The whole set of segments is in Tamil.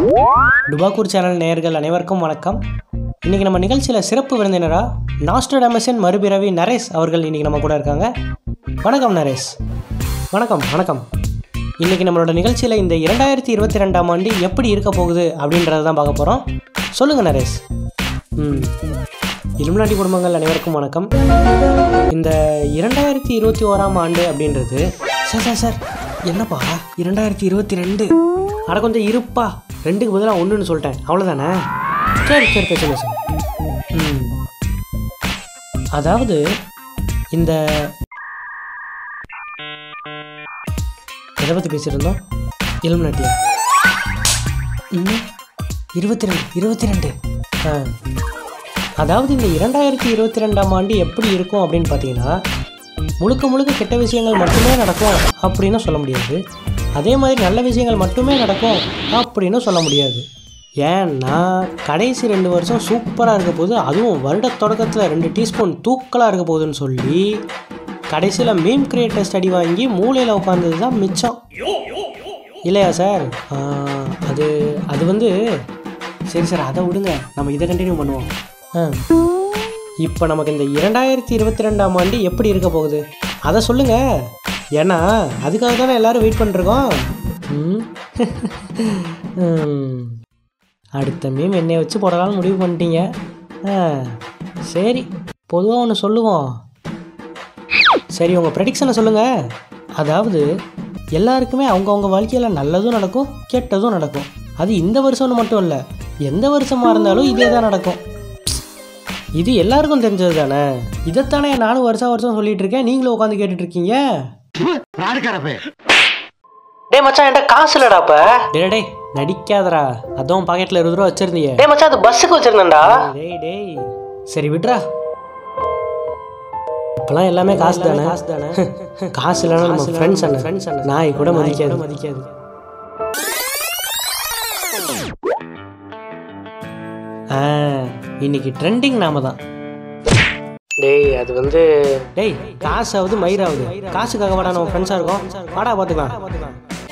டுபாக்கூர் சேனல் நேயர்கள் அனைவருக்கும் வணக்கம் இன்றைக்கி நம்ம நிகழ்ச்சியில் சிறப்பு விருந்தினராக நாஸ்டோடாமஸின் மறுபிறவி நரேஷ் அவர்கள் இன்றைக்கி நம்ம கூட இருக்காங்க வணக்கம் நரேஷ் வணக்கம் வணக்கம் இன்றைக்கி நம்மளோட நிகழ்ச்சியில் இந்த இரண்டாயிரத்தி இருபத்தி ரெண்டாம் ஆண்டு எப்படி இருக்க போகுது அப்படின்றத தான் பார்க்க போகிறோம் சொல்லுங்கள் நரேஷ் ம் இலுமினாட்டி குடும்பங்கள் அனைவருக்கும் வணக்கம் இந்த இரண்டாயிரத்தி இருபத்தி ஓராம் ஆண்டு அப்படின்றது சார் சார் சார் என்னப்பா இரண்டாயிரத்தி இருபத்தி ரெண்டு அட கொஞ்சம் இருப்பா ரெண்டுக்கு பதிலாக ஒன்றுன்னு சொல்லிட்டேன் அவ்வளோதானே சரி சரி பேசுங்க சார் ம் அதாவது இந்த எதை பற்றி பேசியிருந்தோம் இலுமினாட்டியா ம் இருபத்தி ரெண்டு இருபத்தி ரெண்டு ஆ அதாவது இந்த இரண்டாயிரத்தி இருபத்தி ரெண்டாம் ஆண்டு எப்படி இருக்கும் அப்படின்னு பார்த்தீங்கன்னா முழுக்க முழுக்க கெட்ட விஷயங்கள் மட்டுமே நடக்கும் அப்படின்னு சொல்ல முடியாது அதே மாதிரி நல்ல விஷயங்கள் மட்டுமே நடக்கும் அப்படின்னு சொல்ல முடியாது ஏன்னா கடைசி ரெண்டு வருஷம் சூப்பராக இருக்க போது அதுவும் வருட தொடக்கத்தில் ரெண்டு டீஸ்பூன் தூக்கலாக இருக்க போகுதுன்னு சொல்லி கடைசியில் மீம் கிரியேட்டர் ஸ்டடி வாங்கி மூளையில் உட்காந்தது தான் மிச்சம் இல்லையா சார் ஆ, அது அது வந்து சரி சார் அதை விடுங்க நம்ம இதை கண்டினியூ பண்ணுவோம் ஆ இப்போ நமக்கு இந்த இரண்டாயிரத்தி இருபத்தி ரெண்டாம் ஆண்டு எப்படி இருக்க போகுது அதை சொல்லுங்க ஏன்னா அதுக்காக தானே எல்லாரும் வெயிட் பண்ணிருக்கோம் ம். ம். அடுத்த மீம் என்னை வச்சு போடலாம்னு முடிவு பண்ணிட்டீங்க ஆ சரி பொதுவாக ஒன்று சொல்லுவோம் சரி உங்கள் ப்ரெடிக்ஷனை சொல்லுங்கள் அதாவது எல்லாருக்குமே அவங்கவுங்க வாழ்க்கையில் நல்லதும் நடக்கும் கெட்டதும் நடக்கும் அது இந்த வருஷம்னு மட்டும் இல்லை எந்த வருஷமாக இருந்தாலும் இதே தான் நடக்கும் இது எல்லாருக்கும் தெரிஞ்சது தானே இதைத்தானே நானும் வருஷம் வருஷம் சொல்லிட்டு இருக்கேன் நீங்களும் உட்காந்து கேட்டுட்டு இருக்கீங்க டேய் மச்சான் என்கிட்ட காசு இல்லடாப்ப டேய் டேய் நடிக்காதடா அதான் பாக்கெட்ல இருபது ரூபா வச்சிருந்தீங்க டேய் மச்சான் அது பஸ்ஸுக்கு வச்சிருந்தேன்டா டேய் டேய் சரி விட்றா இப்பெல்லாம் எல்லாமே காசு தானே காசு தானே காசு இல்லைனா நம்ம ஃப்ரெண்ட்ஸ் அண்ணன் ஃப்ரெண்ட்ஸ் அண்ணன் நாய் கூட மதிக்காது மதிக்காது ஆ இன்னைக்கு ட்ரெண்டிங் நாம தான் டேய் அது வந்து டேய் காசாவது மயிராவது காசுக்காக வாடா நம்ம ஃப்ரெண்ட்ஸாக இருக்கோம் வாடா பார்த்துக்கலாம்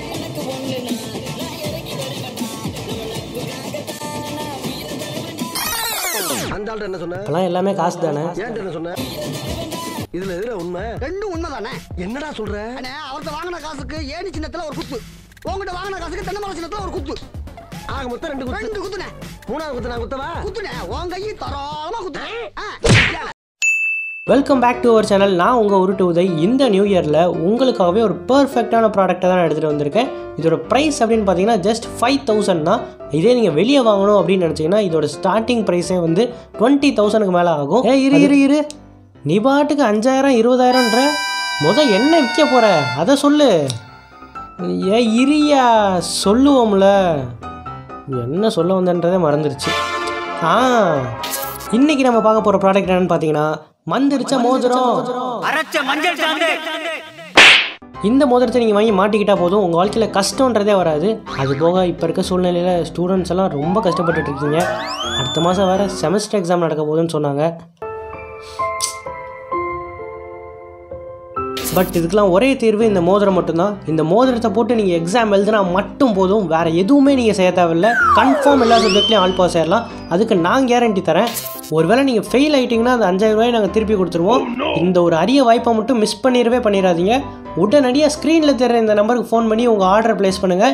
அந்த ஆள்கிட்ட என்ன சொன்ன இப்பெல்லாம் எல்லாமே காசு தானே ஏன்ட்ட என்ன சொன்ன இதுல எதுல உண்மை ரெண்டும் உண்மைதானே என்னடா சொல்ற அண்ணே அவர்கிட்ட வாங்கின காசுக்கு ஏணி சின்னத்துல ஒரு குத்து உங்ககிட்ட வாங்கின காசுக்கு தென்னை மரம் சின்னத்துல ஒரு குத்து ஆக மொத்தம் ரெண்டு குத்து ரெண்டு குத்துனே மூணாவது குத்து நான் குத்தவா குத்துனே உன் கையை தரோளமா குத்துனே welcome back to our channel நான் உங்கள் உருட்டு உதய் இந்த நியூ இயரில் உங்களுக்காகவே ஒரு பர்ஃபெக்டான ப்ராடக்ட்டை தான் நான் எடுத்துகிட்டு வந்திருக்கேன் இதோட ப்ரைஸ் அப்படின்னு பார்த்தீங்கன்னா ஜஸ்ட் ஃபைவ் தௌசண்ட் தான் இதே நீங்கள் வெளியே வாங்கணும் அப்படின்னு நினச்சிங்கன்னா இதோட ஸ்டார்டிங் ப்ரைஸே வந்து டுவெண்ட்டி தௌசண்ட்க்கு மேலே ஆகும் ஏ இரு இரு இரு நீ பாட்டுக்கு அஞ்சாயிரம் இருபதாயிரம்ன்ற மொதல் என்ன விற்க போகிற அதை சொல்லு ஏ இரியா சொல்லுவோம்ல என்ன சொல்ல வந்தேன்றதே மறந்துருச்சு ஆ இன்னைக்கு நம்ம பார்க்க போகிற ப்ராடக்ட் என்னன்னு பார்த்தீங்கன்னா மந்திரிச்ச மோதிரம் இந்த மோதிரத்தை நீங்கள் வாங்கி மாட்டிக்கிட்டா போதும் உங்கள் வாழ்க்கையில் கஷ்டன்றதே வராது அது போக இப்போ இருக்க சூழ்நிலையில் ஸ்டூடெண்ட்ஸ் எல்லாம் ரொம்ப கஷ்டப்பட்டுட்டு இருக்கீங்க அடுத்த மாதம் வேறு செமஸ்டர் எக்ஸாம் நடக்க போகுதுன்னு சொன்னாங்க பட் இதுக்கெல்லாம் ஒரே தீர்வு இந்த மோதிரம் மட்டும்தான் இந்த மோதிரத்தை போட்டு நீங்கள் எக்ஸாம் எழுதுனா மட்டும் போதும் வேறு எதுவுமே நீங்கள் செய்ய தேவையில்ல கன்ஃபார்ம் எல்லா சப்ஜெக்ட்லையும் ஆல் பாஸ் ஆயிடலாம் அதுக்கு நான் கேரண்டி தரேன் ஒருவேளை நீங்கள் ஃபெயில் ஆயிட்டீங்கன்னா அந்த அஞ்சாயிரம் ரூபாய் நாங்கள் திருப்பி கொடுத்துருவோம் இந்த ஒரு அரிய வாய்ப்பை மட்டும் மிஸ் பண்ணிடவே பண்ணிடாதீங்க உடனடியாக ஸ்க்ரீனில் தெரிற இந்த நம்பருக்கு ஃபோன் பண்ணி உங்கள் ஆர்டர் ப்ளேஸ் பண்ணுங்கள்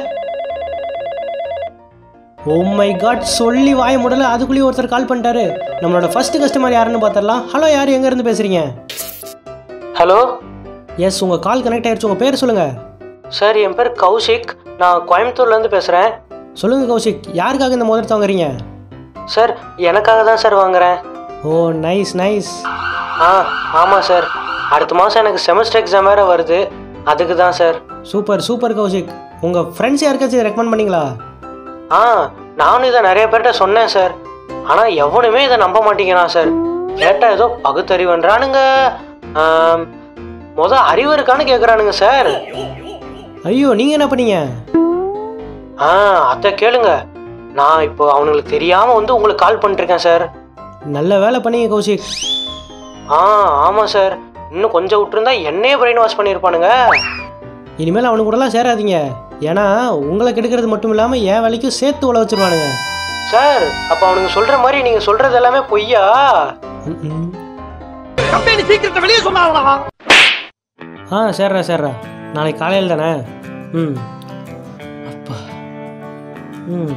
ஓ மை காட் சொல்லி வாய முடல அதுக்குள்ளேயே ஒருத்தர் கால் பண்ணிட்டாரு நம்மளோட ஃபர்ஸ்ட் கஸ்டமர் யாருன்னு பார்த்துடலாம் ஹலோ யார் எங்கேருந்து பேசுகிறீங்க ஹலோ எஸ் உங்கள் கால் கனெக்ட் ஆயிடுச்சு உங்கள் பேர் சொல்லுங்கள் சார் என் பேர் கௌஷிக் நான் கோயம்புத்தூர்லேருந்து பேசுகிறேன் சொல்லுங்கள் கௌஷிக் யாருக்காக இந்த மோதிரத்தை வாங்குறீங்க சார் எனக்காக தான் சார் வாங்குறேன் ஓ நைஸ் நைஸ் ஆ ஆமாம் சார் அடுத்த மாதம் எனக்கு செமஸ்டர் எக்ஸாம் வேறு வருது அதுக்கு தான் சார் சூப்பர் சூப்பர் கௌஷிக் உங்கள் ஃப்ரெண்ட்ஸ் யாருக்காச்சும் ரெக்கமெண்ட் பண்ணீங்களா ஆ நானும் இதை நிறைய பேர்கிட்ட சொன்னேன் சார் ஆனால் எவனுமே இதை நம்ப மாட்டேங்கிறான் சார் கேட்டால் ஏதோ பகுத்தறிவுன்றானுங்க ஆம், முத அறிவு இருக்கான்னு கேட்குறானுங்க சார் ஐயோ நீங்கள் என்ன பண்ணீங்க ஆ அதை கேளுங்க நான் இப்போ அவனுங்களுக்கு தெரியாமல் வந்து உங்களுக்கு கால் பண்ணிட்டுருக்கேன் சார் நல்ல வேலை பண்ணீங்க கௌஷிக் ஆ ஆமாம் சார் இன்னும் கொஞ்சம் விட்டுருந்தா என்னையே பிரெயின் வாஷ் பண்ணியிருப்பானுங்க இனிமேல் அவனு கூடலாம் சேராதீங்க ஏன்னா உங்களை கெடுக்கிறது மட்டும் இல்லாமல் என் வேலைக்கும் சேர்த்து உழ வச்சிருவானுங்க சார் அப்போ அவனுங்க சொல்கிற மாதிரி நீங்கள் சொல்கிறது எல்லாமே பொய்யா ம்ம். கம்பெனி சீக்கிரத்தை வெளியே சொன்னாங்களா ஆ சரிடா சரிடா நாளைக்கு காலையில் தானே ம் அப்பா ம்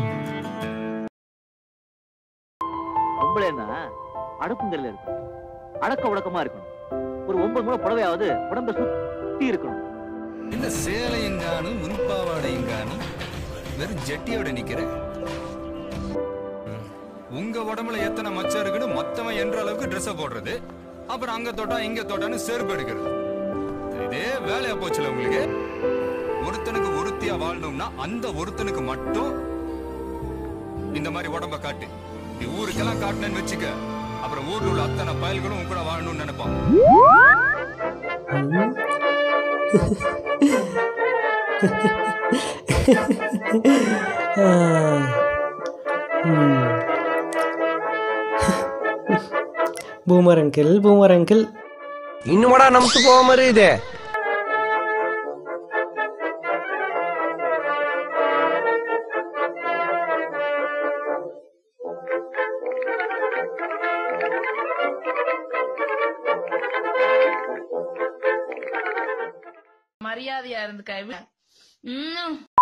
பொம்பளைன்னா அடுப்புங்கல்ல இருக்கும் அடக்க உடக்கமா இருக்கணும் ஒரு ஒன்பது முறை புடவையாவது உடம்ப சுத்தி இருக்கணும் என்ன சேலையும் காணும் முன்பாவாடையும் காணும் வெறும் ஜட்டியோட நிக்கிற ம். உங்க உடம்புல எத்தனை மச்சம் இருக்குன்னு மொத்தமா என்ற அளவுக்கு ட்ரெஸ் போடுறது அப்புறம் அங்க தொட்டா இங்க தொட்டான்னு செருப்பு எடுக்கிறது இதே வேலையா போச்சுல உங்களுக்கு ஒருத்தனுக்கு ஒருத்தியா வாழணும்னா அந்த ஒருத்தனுக்கு மட்டும் இந்த மாதிரி உடம்ப காட்டு நீ ஊருக்கெல்லாம் காட்டுனேன்னு வச்சுக்க அப்புறம் ஊர்ல உள்ள அத்தனை பயல்களும் உன் கூட வாழணும்னு நினைப்பான் பூமர் அங்கிள் பூமர் அங்கிள் இன்னுமாடா நமக்கு போக மாதிரி இது மரியாதையா இருந்துக்க இன்னும்